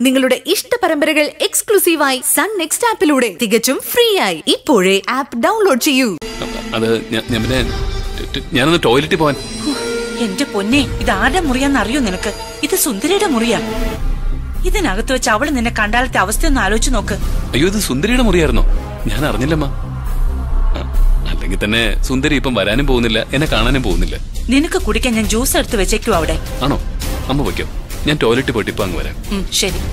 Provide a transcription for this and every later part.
നിങ്ങളുടെ ഇഷ്ട പരമ്പരകൾ എക്സ്ക്ലൂസീവായി സൺ നെക്സ്റ്റ് ആപ്പിലൂടെ തികച്ചും ഫ്രീ ആയി ഇപ്പോഴേ ആപ്പ് ഡൗൺലോഡ് ചെയ്യൂ അത് ഞാൻ ഞാൻ പിന്നെ ട്- ഞാനൊന്ന് ടോയ്ലറ്റിൽ പോവാൻ എന്റെ പൊന്നെ ഇത് ആരുടെ മുറിയാന്ന് അറിയോ നിനക്ക് ഇത് സുന്ദരിയുടെ മുറിയാ ഇതിനകത്ത് വെച്ച് അവള് നിന്നെ കണ്ടാലത്തെ അവസ്ഥ ഒന്ന് ആലോചിച്ച് നോക്ക് അയ്യോ ഇത് സുന്ദരിയുടെ മുറിയായിരുന്നോ ഞാൻ അറിഞ്ഞില്ലമ്മ ആ, അല്ലെങ്കിൽ തന്നെ സുന്ദരി ഇപ്പം വരാനും പോകുന്നില്ല എന്നെ കാണാനും പോകുന്നില്ല നിനക്ക് കുടിക്കാൻ ഞാൻ ജ്യൂസ് എടുത്ത് വെച്ചേക്കു അവിടെ ആണോ അമ്മ വയ്ക്കോ ഞാൻ ടോയ്ലറ്റിൽ പോയിട്ട് ഇപ്പൊ അങ്ങ് വരാം ഉം, ശരി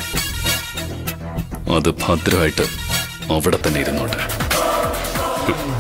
അത് ഭദ്രമായിട്ട് അവിടെ തന്നെ ഇരുന്നോട്ടെ